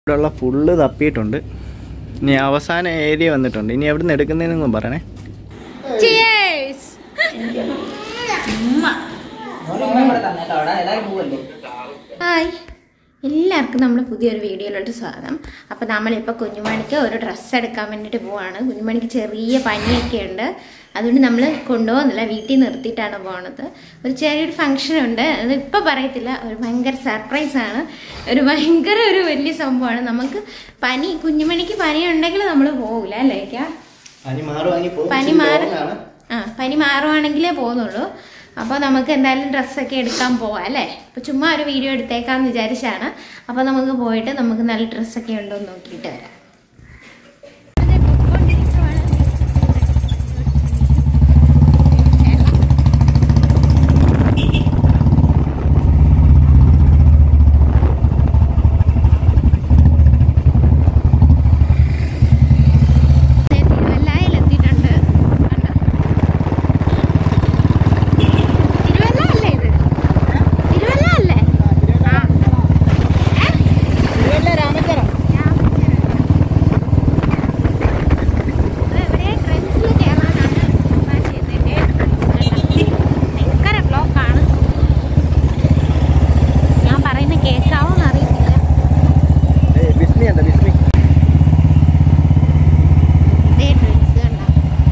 ഇവിടെയുള്ള ഫുള്ള് തപ്പിയിട്ടുണ്ട് ഇനി അവസാന ഏരിയ വന്നിട്ടുണ്ട് ഇനി എവിടെ നിന്ന് എടുക്കുന്നതെന്നൊന്നും പറയണേ Cheers! ഹായ് എല്ലാവർക്കും നമ്മുടെ പുതിയൊരു വീഡിയോയിലോട്ട് സ്വാഗതം അപ്പോൾ നമ്മളിപ്പോൾ കുഞ്ഞുമണിക്ക് ഒരു ഡ്രസ്സ് എടുക്കാൻ വേണ്ടിയിട്ട് പോവാണ് കുഞ്ഞുമണിക്ക് ചെറിയ പനിയൊക്കെ ഉണ്ട് അതുകൊണ്ട് നമ്മൾ കൊണ്ടുപോകുന്നില്ല വീട്ടിൽ നിർത്തിയിട്ടാണ് പോണത് ഒരു ചെറിയൊരു ഫംഗ്ഷൻ ഉണ്ട് അത് ഇപ്പോൾ പറയത്തില്ല ഒരു ഭയങ്കര സർപ്രൈസ് ആണ് ഒരു ഭയങ്കര ഒരു വലിയ സംഭവമാണ് നമുക്ക് പനി കുഞ്ഞുമണിക്ക് പനി ഉണ്ടെങ്കിൽ നമ്മൾ പോകില്ല അല്ലേ ക്യാ? പനി മാറുവാണെങ്കിൽ പോകും. പനി ഇച്ചിരി മാറി long ആണ്. ആ പനി മാറുവാണെങ്കിലേ പോകുന്നുള്ളൂ അപ്പോൾ നമുക്ക് എന്തായാലും ഡ്രസ്സൊക്കെ എടുക്കാൻ പോവാം അല്ലേ അപ്പോൾ ചുമ്മാ ഒരു വീഡിയോ എടുത്തേക്കാന്ന് വിചാരിച്ചാണ് അപ്പോൾ നമുക്ക് പോയിട്ട് നമുക്ക് നല്ല ഡ്രസ്സൊക്കെ ഉണ്ടോ എന്ന് നോക്കിയിട്ട് വരാം തിരുവല്ലയിലെത്തിയിട്ടുണ്ട് കണ്ടോ തിരുവല്ല അല്ലേ ഇത് തിരുവല്ല അല്ലേ ആ ഏ? രാമചരം. ഇത് എവിടെയാ? ട്രെൻഡ്സിൽ കയറാനാണ് പ്ലാൻ ചെയ്തേക്കെ. ഭയങ്കര ബ്ലോക്കാണ് ഞാൻ പറയുന്ന കേൾക്കാവോ അറിയത്തില്ല ഏയ്, ബിസ്മി എന്താ ബിസ്മി ദേ ഡ്രിങ്ക്സ് കണ്ടോ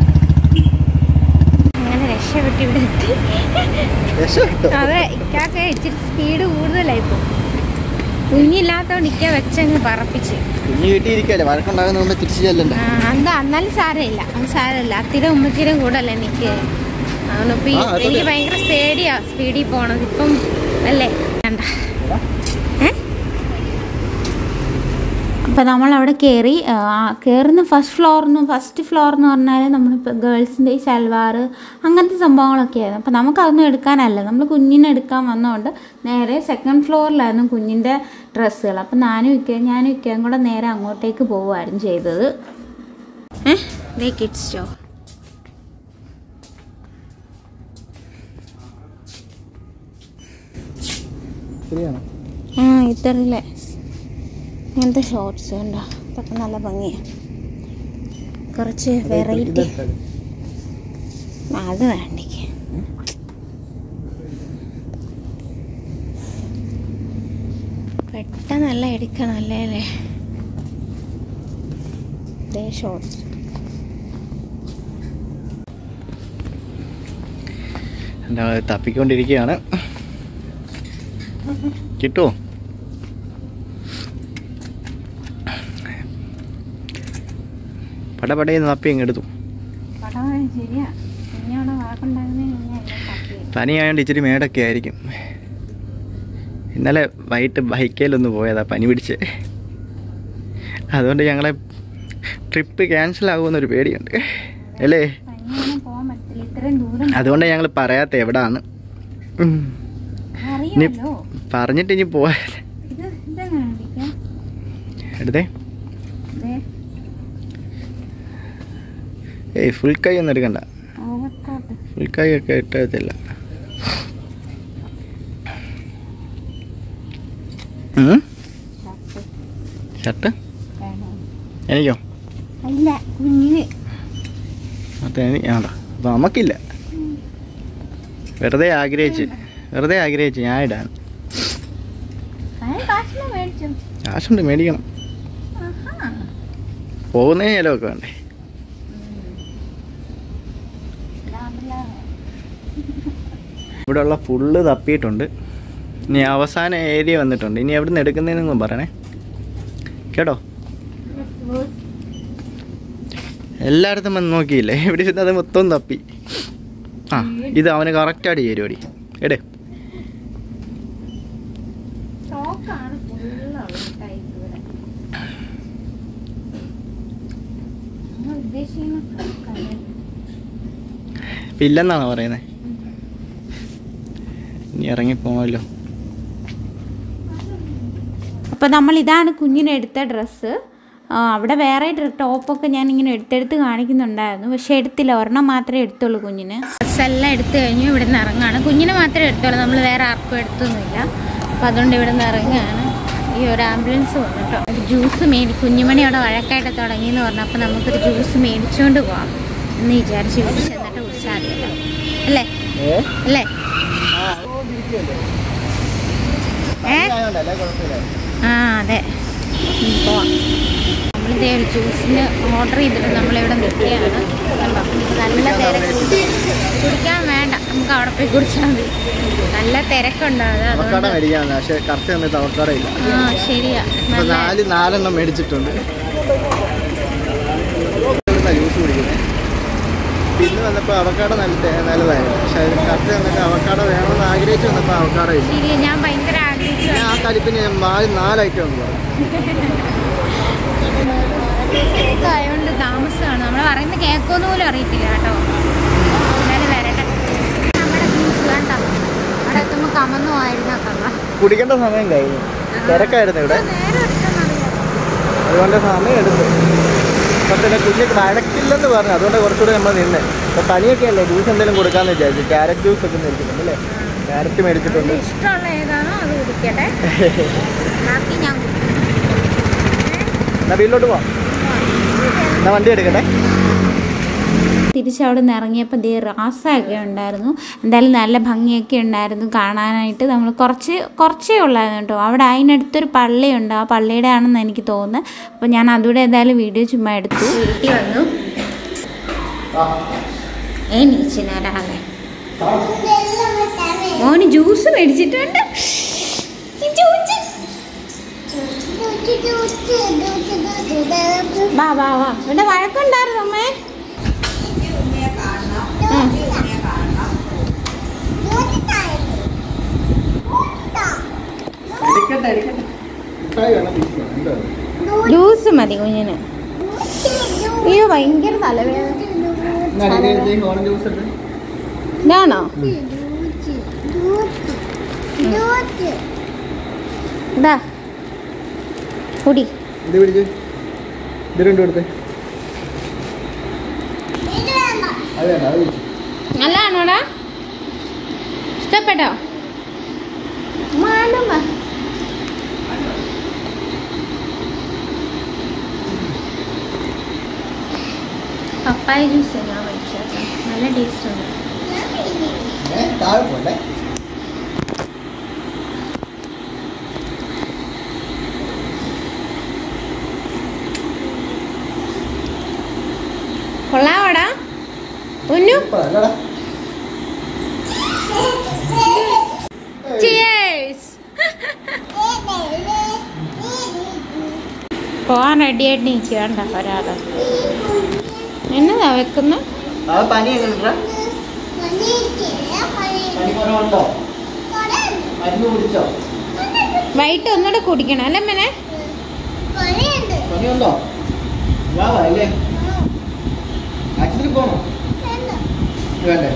അങ്ങനെ രക്ഷപ്പെട്ട് ഇവിടെ എത്തി രക്ഷപ്പെട്ടോ? അതെ ഇക്കാക്ക് ഇച്ചിരി സ്പീഡ് കൂടുതലായി ഇപ്പൊ കുഞ്ഞില്ലാത്തോണ്ട് ഇക്ക വെച്ചങ്ങ് പറപ്പിച്ച് കുഞ്ഞ് വീട്ടിയിരിക്കല്ലേ വഴക്കുണ്ടാകുന്ന മുമ്പ് തിരിച്ചു ചെല്ലണ്ടേ ആ, എന്താ എന്നാലും സാരമില്ല അത് സാരമില്ല അത്തിയുടെ ഉമ്മച്ചിയുടെ കൂടെ അല്ലേ എനിക്ക് അതുകൊണ്ട് ഇപ്പൊ ഈ- ആ, അതെ. എനിക്ക് ഭയങ്കര പേടിയാ സ്പീഡിൽ പോണത് ഇപ്പം അല്ലേ കണ്ട അപ്പോൾ നമ്മൾ അവിടെ കയറി കയറുന്ന ഫസ്റ്റ് ഫ്ലോറിന്ന് ഫസ്റ്റ് ഫ്ലോർ എന്ന് പറഞ്ഞാൽ നമ്മളിപ്പോൾ ഗേൾസിൻ്റെ ഈ സൽവാർ അങ്ങനത്തെ സംഭവങ്ങളൊക്കെയായിരുന്നു അപ്പോൾ നമുക്കതൊന്നും എടുക്കാനല്ല നമ്മൾ കുഞ്ഞിനെ എടുക്കാൻ വന്നതുകൊണ്ട് നേരെ സെക്കൻഡ് ഫ്ലോറിലായിരുന്നു കുഞ്ഞിൻ്റെ ഡ്രസ്സുകൾ അപ്പോൾ ഞാനും ഇക്കയും ഞാനും ഇക്കയും കൂടെ നേരെ അങ്ങോട്ടേക്ക് പോവുമായിരുന്നു ചെയ്തത് ഏഹ് കിഡ്സ് സ്റ്റോ ശരിയാണോ ആ ഇത്തറിലെ ഇങ്ങനത്തെ ഷോർട്സ് ഉണ്ടോ ഇതൊക്കെ നല്ല ഭംഗിയാണ് കുറച്ച് വെറൈറ്റി അത് വേണ്ടിക്ക് പെട്ടെന്നല്ല എടുക്കണം അല്ലേ അല്ലേ ദേ ഷോർട്സ് എന്താ തപ്പിക്കൊണ്ടിരിക്കുകയാണ് കിട്ടുമോ പടപടയെന്ന് തപ്പി അങ്ങ് എടുത്തു പടം ശരിയാ കുഞ്ഞവിടെ വാക്കുണ്ടാകുന്ന പനിയായതുകൊണ്ട് ഇച്ചിരി മേടൊക്കെ ആയിരിക്കും ഇന്നലെ വൈകിട്ട് ബൈക്കേലൊന്ന് പോയതാ പനി പിടിച്ച് അതുകൊണ്ട് ഞങ്ങളെ ട്രിപ്പ് ക്യാൻസൽ ആകുമെന്നൊരു പേടിയുണ്ട് അല്ലേ പനിയൊന്നും പോകാൻ പറ്റില്ല ഇത്രയും ദൂരം അതുകൊണ്ട് ഞങ്ങൾ പറയാത്ത എവിടാണ് ഉം. ഇനി അറിയാമല്ലോ പറഞ്ഞിട്ട് ഇനി പോവാ ഇത് ഇതെങ്ങനെ ഇരിക്കാം എടുത്തേ ദേ ഏയ് ഫുൾ കൈ ഒന്നും എടുക്കണ്ട ഓവർകോട്ട് ഫുൾ കൈ ഒക്കെ ഇട്ടത്തില്ല ഷർട്ട് ഷർട്ട് വേണോ എനിക്കോ അല്ല കുഞ്ഞിന് അത് എനിക്ക് വേണ്ട അപ്പം നമുക്കില്ല വെറുതെ ആഗ്രഹിച്ച് വെറുതെ ആഗ്രഹിച്ച് ഞാൻ ഇടാൻ അതിന് കാശിന് മേടിച്ചു കാശുണ്ട് മേടിക്കണം ആഹാ പോകുന്നതിന് ചിലവൊക്കെ വേണ്ടേ ലാഭലാഭം. ഇവിടെയുള്ള ഫുള്ള് തപ്പിയിട്ടുണ്ട് ഇനി അവസാന ഏരിയ വന്നിട്ടുണ്ട് ഇനി എവിടെ നിന്ന് എടുക്കുന്നതെന്നൊന്നും പറയണേ കേട്ടോ എല്ലായിടത്തും വന്ന് നോക്കിയില്ലേ ഇവിടെ ഇരുന്ന് അത് മൊത്തം തപ്പി ആ ഇത് അവന് കറക്റ്റായിട്ട് ചേരുവടി എടേ സ്റ്റോക്കാണ് ഫുള്ളുള്ളത് ടൈപ്പ് ഇവിടെ നമ്മൾ ഉദ്ദേശിക്കുന്ന സ്റ്റോക്കാണ്. ഇപ്പം ഇല്ലെന്നാണോ പറയുന്നത് ഇനി ഇറങ്ങിപ്പോമല്ലോ അപ്പോൾ നമ്മൾ ഇതാണ് കുഞ്ഞിന് എടുത്ത ഡ്രസ്സ് അവിടെ വേറെ ഡ്ര- ടോപ്പൊക്കെ ഞാൻ ഇങ്ങനെ എടുത്തെടുത്ത് കാണിക്കുന്നുണ്ടായിരുന്നു പക്ഷെ എടുത്തില്ല ഒരെണ്ണം മാത്രമേ എടുത്തുള്ളൂ കുഞ്ഞിന് ഡ്രസ്സെല്ലാം എടുത്തു കഴിഞ്ഞു ഇവിടെ നിന്ന് ഇറങ്ങാണ് കുഞ്ഞിന് മാത്രമേ എടുത്തുള്ളൂ നമ്മൾ വേറെ ആർക്കും എടുത്തൊന്നുമില്ല അപ്പോൾ അതുകൊണ്ട് ഇവിടെ നിന്ന് ഇറങ്ങുകയാണ് ഈ ഒരു ആംബുലൻസ് വന്നു കേട്ടോ ഒരു ജ്യൂസ് മേടി കുഞ്ഞുമണി അവിടെ വഴക്കായിട്ട് തുടങ്ങിയെന്ന് പറഞ്ഞപ്പോൾ നമുക്കൊരു ജ്യൂസ് മേടിച്ചുകൊണ്ട് പോവാം എന്ന് വിചാരിച്ച് വീട്ടിൽ ചെന്നിട്ട് കുടിച്ചാൽ മതിയല്ലോ അല്ലേ അല്ലേ ഏ ആ അതെ ഉം, പോവാം നമ്മളിതേ ഒരു ജ്യൂസിന് ഓർഡർ ചെയ്തിട്ട് നമ്മളിവിടെ നിൽക്കുകയാണ് കണ്ടോ നല്ല തിരക്ക് കുടിക്കാൻ വേണ്ട നമുക്ക് അവിടെ പോയി കുടിച്ചാൽ മതി നല്ല തിരക്കുണ്ടാവും അവക്കാട അതുകൊണ്ട് മേടിക്കാന്ന് പക്ഷെ കറക്റ്റ് സമയത്ത് അവക്കാട ഇല്ല ആ ശരിയാ ഇപ്പൊ നല്ല നാല് നാലെണ്ണം മേടിച്ചിട്ടുണ്ട് ജ്യൂസ് കുടിക്കുന്നത് പിന്നെ വന്നപ്പോൾ അവക്കാട നല്ല നല്ലതായിരുന്നു പക്ഷെ അതിന് കറക്റ്റ് വന്നിട്ട് അവക്കാട വേണമെന്ന് ആഗ്രഹിച്ച് വന്നപ്പോൾ അവക്കാട ഇല്ല ശരിയാ ഞാൻ ഭയങ്കര ആഗ്രഹിച്ചു ഞാൻ ആ കലിപ്പിന് ഞാൻ നാല് നാല് ഐറ്റം ഉണ്ട് ആയതുകൊണ്ട് താമസമാണ് നമ്മൾ പറയുന്നത് കേൾക്കുമെന്ന് പോലും അറിയത്തില്ല കേട്ടോ എന്നാലും വരട്ടെ നമ്മുടെ ജ്യൂസ് വേണ്ട അവിടെ എത്തുമ്പോൾ കമന്നു ആയിരുന്നു കള്ള കുടിക്കേണ്ട സമയം കഴിഞ്ഞു തിരക്കായിരുന്നു ഇവിടെ നേരെ എടുത്തെന്നറിയാം അതുകൊണ്ട് സമയം എടുത്തു അപ്പം പിന്നെ കുഞ്ഞ് വഴക്കില്ലെന്ന് പറഞ്ഞു അതുകൊണ്ട് കുറച്ചുകൂടെ നമ്മൾ നിന്ന് അപ്പോൾ പനിയൊക്കെ അല്ലേ ജ്യൂസ് എന്തെങ്കിലും കൊടുക്കാമെന്ന് വിചാരിച്ചു ക്യാരറ്റ് ജ്യൂസ് ഒക്കെ മേടിച്ചിട്ടുണ്ട് അല്ലേ ക്യാരറ്റ് മേടിച്ചിട്ടുണ്ട് ഇഷ്ടമുള്ള ഏതാണോ അത് കുടിക്കട്ടെ ബാക്കി ഞാൻ കുടിക്കും. എന്നാ വീട്ടിലോട്ട് പോവാം എന്നാ വണ്ടി എടുക്കട്ടെ തിരിച്ച് അവിടെ നിന്ന് ഇറങ്ങിയപ്പോൾ ദേ റാസൊക്കെ ഉണ്ടായിരുന്നു എന്തായാലും നല്ല ഭംഗിയൊക്കെ ഉണ്ടായിരുന്നു കാണാനായിട്ട് നമ്മൾ കുറച്ച് കുറച്ചേ ഉള്ളായിരുന്നു കേട്ടോ അവിടെ അതിനടുത്തൊരു പള്ളിയുണ്ട് ആ പള്ളിയുടെ ആണെന്ന് എനിക്ക് തോന്നുന്നത് അപ്പോൾ ഞാൻ അതുകൂടെ എന്തായാലും വീഡിയോ ചുമ്മാ എടുത്തു വീട്ടിൽ വന്നു ഏ നീച്ചിനാരാകെ മോന് ജ്യൂസ് മേടിച്ചിട്ടുണ്ട് ഈ ജ്യൂസ്. വാ വാ വാ ഇവിടെ വഴക്കുണ്ടായിരുന്നു അമ്മേ ഉം. എടുക്കട്ടെ എടുക്കട്ടെ മിഠായി വേണം പീസ് വേണം. എന്താ അത്? ജ്യൂസ് മതി കുഞ്ഞിന് അയ്യോ ഭയങ്കര തലവേദന എന്നാ എടുക്ക്, ഈ ഓറഞ്ച് ജ്യൂസ് എടുക്ക്. ഇതാണോ ഇതാ കുടി ഇത് പിടിച്ച് ഇത് രണ്ടും എടുത്ത് അത് വേണ്ട അത് പിടിച്ച് നല്ലതാണോടാ ഇഷ്ടപ്പെട്ടോ മാണ്ടമ്മ പപ്പായ ജ്യൂസ് ഞാൻ മേടിച്ചേക്കാം നല്ല ടേസ്റ്റ് ഉണ്ട് ഏ താഴെ പോണ്ടേ കൊള്ളാവോടാ ഉന്നു ഇപ്പൊ അല്ലടാ Cheers! പോവാൻ റെഡിയായിട്ട് നിൽക്കണ്ട ഒരാള് എന്നതാ വെക്കുന്ന ആ പനി എങ്ങനെയുണ്ടാ പനി കുറവുണ്ടോ മരുന്ന് കുടിച്ചോ വൈകിട്ട് ഒന്നുകൂടെ കുടിക്കണം അല്ലേ മെനെ പനിയുണ്ടോ വാ വാ അല്ലേ ആശുപത്രി പോണോ വേണ്ടേ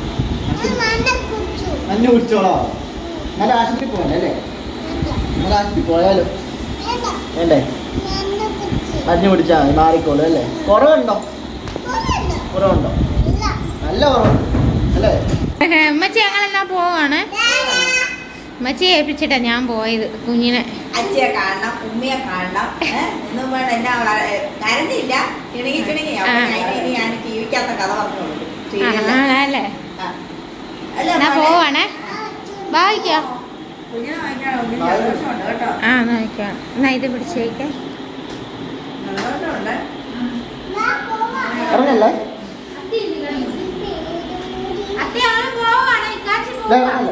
മഞ്ഞ് കുടിച്ചോളോ നല്ല ആശുപത്രി പോകണ്ടേ അല്ലേ നല്ല ആശുപത്രി പോയാലോ വേണ്ടേ മഞ്ഞ് കുടിച്ചാൽ മതി മാറിക്കോളൂ അല്ലേ കുറവുണ്ടോ കുറവുണ്ടോ നല്ല കുറവുണ്ട് അല്ലേ അമ്മച്ചി ഞങ്ങളെല്ലാം പോവാണ് അമ്മച്ചിയെ ഏൽപ്പിച്ചിട്ടാ ഞാൻ പോയത് കുഞ്ഞിനെ അച്ഛയെ കാണണം ഉമ്മയെ കാണണം ഏ? ഒന്നും വേണ്ട എന്നെ അവൾ കരഞ്ഞില്ല ചിണുങ്ങി ചിണുങ്ങി അപ്പൊ ആ. ഞാൻ ഇനി ഞാൻ ജീവിക്കാത്ത കഥ പറഞ്ഞോളൂ ആ, സീരിയല്. അല്ലേ ആ. അല്ല എന്നാ മോനെ, പോവാണേ വായിക്കാം കുഞ്ഞിനെ വാങ്ങിക്കണം കുഞ്ഞിന് സന്തോഷമുണ്ട് കേട്ടോ ആ നോക്കാം എന്നാ ഇത് പിടിച്ചേക്കാം സന്തോഷമുണ്ട് പറഞ്ഞല്ലേ ദേ, വന്നല്ലോ.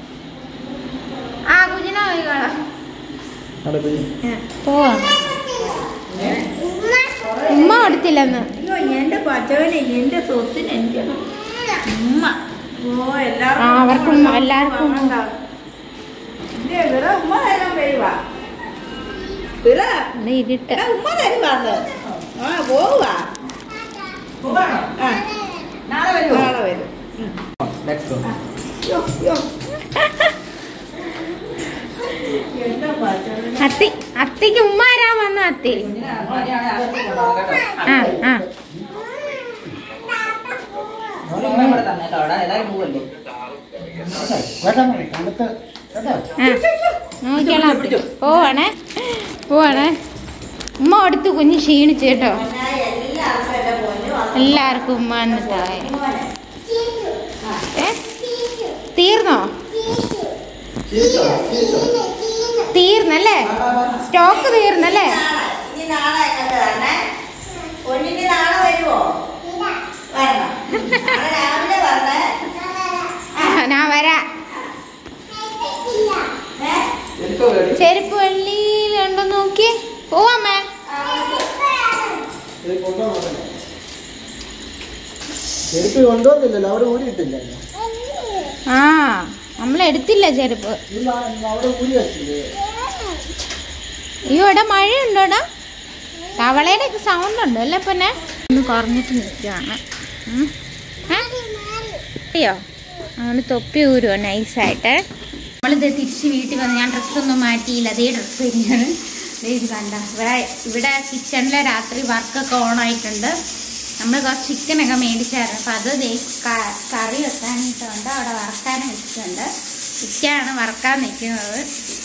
ആ കുഞ്ഞിനെ പോയിക്കോളാം അവിടെ പോയി. പോവാ ഉമ്മ കൊടുത്തില്ലെന്ന് അയ്യോ എന്റെ പച്ചവനെ എന്റെ സ്വത്തിന് എനിക്ക് ഉമ്മ ഓ എല്ലാവർക്കും ആ, അവർക്കും ഉമ്മ എല്ലാവർക്കും ഉമ്മ. ഉണ്ടാവും. ഇല്ലേ, ഇവിടെ ഉമ്മ തരാൻ വരുവാ പിറ ഇത് ഇരുട്ട് എടാ, ഉമ്മ തരുവാന്ന് ആ പോവാ പോവാണോ ആ നാളെ വരും നാളെ വരും Let's go. യ്യോ, യ്യോ. എന്താ പച്ചവനെ അത്തി അത്തിക്ക് ഉമ്മ ആരാ വന്ന അത്തി ആ ആ വേണ്ട മോനെ, തണുത്ത നോക്കിയാളാ പോവാണേ പോവാണേ ഉമ്മ അടുത്ത് കുഞ്ഞ് ക്ഷീണിച്ചു കേട്ടോ എല്ലാവർക്കും എന്റെ പൊന്നു വന്നു. എല്ലാവർക്കും ഉമ്മ എന്നിട്ടായ ഏ തീർന്നോ ചീച്ചോ ചീച്ചോ തീർന്നല്ലേ സ്റ്റോക്ക് തീർന്നല്ലേ നാളെ. ഇനി നാളെ എങ്ങോട്ട് വരണേ പൊന്നിന് നാളെ വരുമോ വരണം നാളെ രാവിലെ വരണേ ആ, ഞാൻ വരാ ഏ? എടുത്തോ ready? ചെരുപ്പ് വെള്ളിയിലുണ്ടോ നോക്കി പോവാമേ ഇത് കൊണ്ടുവന്നോ ചെരുപ്പ് കൊണ്ടുവന്നില്ലല്ലോ അവിടെ ഊരിയിട്ടില്ല ആ നമ്മൾ എടുത്തില്ല ചെരുപ്പ് ഇല്ല അവിടെ ഊരി വെച്ചില്ലേ അയ്യോ ഇവിടെ മഴയുണ്ടോടാ തവളയുടെ ഒക്കെ സൗണ്ട് ഉണ്ട് അല്ലേ പിന്നെ ഒന്ന് കുറഞ്ഞിട്ട് നിൽക്കുകയാണ് ഉം. ഏ? അയ്യോ അവന് തൊപ്പി ഊരുവോ നൈസായിട്ട് നമ്മളിത് തിരിച്ച് വീട്ടിൽ വന്ന് ഞാൻ ഡ്രസ്സൊന്നും മാറ്റിയില്ല അതേ ഡ്രസ്സ് തന്നെയാണ് ദേ ഇത് കണ്ട ഇവിടെ ഇവിടെ കിച്ചണിലെ രാത്രി വർക്കൊക്കെ ഓണായിട്ടുണ്ട് നമ്മൾ കുറച്ച് ചിക്കനൊക്കെ മേടിച്ചായിരുന്നു അപ്പം അത് ദേ ക- കറി വെക്കാനായിട്ടുണ്ട് അവിടെ വറക്കാനും വെച്ചിട്ടുണ്ട് ചിക്കനാണ് വറക്കാൻ നിൽക്കുന്നത്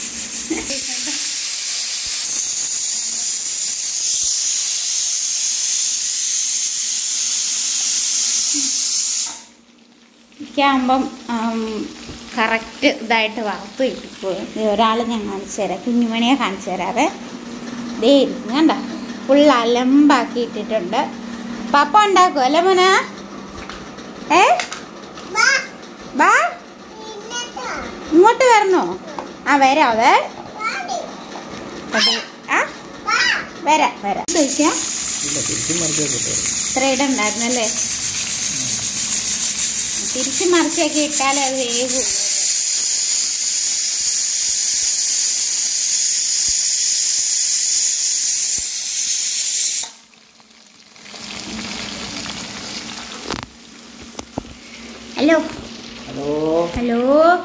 ആകുമ്പം കറക്റ്റ് ഇതായിട്ട് വറുത്ത് കിട്ടിപ്പോയി ഒരാൾ ഞാൻ കാണിച്ചു തരാം കുഞ്ഞുമണിയെ കാണിച്ചു തരാവേ ദേ ഇരിക്കുന്നു കണ്ട ഫുൾ അലമ്പാക്കി ഇട്ടിട്ടുണ്ട് പപ്പ ഉണ്ടാക്കും അല്ലേ മോന ഏ ബാ ഇങ്ങോട്ട് വരണോ ആ വരാവേ അതെ ആ വരാം വരാം ചോദിക്കാം ഇല്ല തിരിച്ചും മറിച്ചേ കിട്ടും ഇത്ര ഇടണ്ടായിരുന്നല്ലേ തിരിച്ച് മറിച്ചൊക്കെ ഇട്ടാലേ അത് വേഗൂ ഹലോ ഹലോ ഹലോ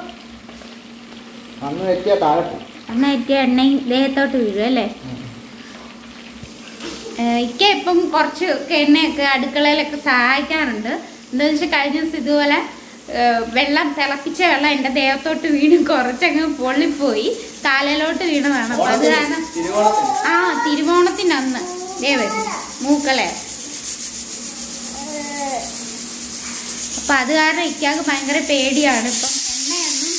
അന്ന് എത്തിയ താഴെ എന്നാ എത്തിയ എണ്ണയും ദേഹത്തോട്ട് വീഴും അല്ലേ ഏഹ് ഇക്ക ഇപ്പം കുറച്ച് ഒക്കെ എണ്ണയൊക്കെ അടുക്കളയിലൊക്കെ സഹായിക്കാറുണ്ട് എന്താണെന്ന് വെച്ചാൽ കഴിഞ്ഞ ദിവസം ഇതുപോലെ ഏഹ് വെള്ളം തിളപ്പിച്ച വെള്ളം എൻ്റെ ദേഹത്തോട്ട് വീണ് കുറച്ചങ്ങ് പൊള്ളിപ്പോയി കാലയിലോട്ട് വീണതാണ് അപ്പം അത് കാരണം തിരുവോണത്തിന് ആ തിരുവോണത്തിൻ്റെ അന്ന് ദേ വരും മൂക്കളെ അപ്പം അത് കാരണം ഇക്കാക്ക് ഭയങ്കര പേടിയാണ് ഇപ്പം എണ്ണയൊന്നും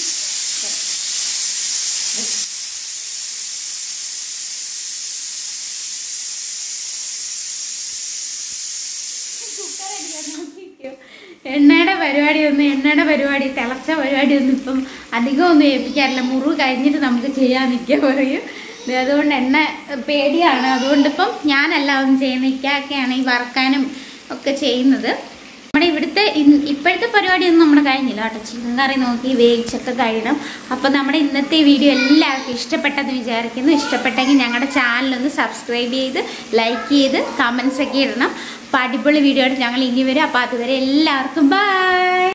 എണ്ണയുടെ പരിപാടി ഒന്നും എണ്ണയുടെ പരിപാടി തിളച്ച പരിപാടി ഒന്നും ഇപ്പം അധികം ഒന്നും ഏൽപ്പിക്കാറില്ല മുറിവ് കഴിഞ്ഞിട്ട് നമുക്ക് ചെയ്യാൻ നിൽക്കുക പറയും ഇത് അതുകൊണ്ട് എണ്ണ പേടിയാണ് അതുകൊണ്ട് ഇപ്പം ഞാനല്ല ഒന്നും ചെയ്യുന്നത് ഇക്കാക്കെയാണ് ഈ വറക്കാനും ഒക്കെ ചെയ്യുന്നത് നമ്മുടെ ഇവിടുത്തെ ഇൻ- ഇപ്പോഴത്തെ പരിപാടിയൊന്നും നമ്മുടെ കഴിഞ്ഞില്ല കേട്ടോ ചിക്കൻ കറി നോക്കി വേവിച്ചൊക്കെ കഴിയണം അപ്പം നമ്മുടെ ഇന്നത്തെ വീഡിയോ എല്ലാവർക്കും ഇഷ്ടപ്പെട്ടെന്ന് വിചാരിക്കുന്നു ഇഷ്ടപ്പെട്ടെങ്കിൽ ഞങ്ങളുടെ ചാനലൊന്ന് സബ്സ്ക്രൈബ് ചെയ്ത് ലൈക്ക് ചെയ്ത് കമൻസ് ഒക്കെ ഇടണം അപ്പോൾ അടിപൊളി വീഡിയോ ആയിട്ട് ഞങ്ങൾ ഇനി വരും അപ്പോൾ അതുവരെ എല്ലാവർക്കും ബൈ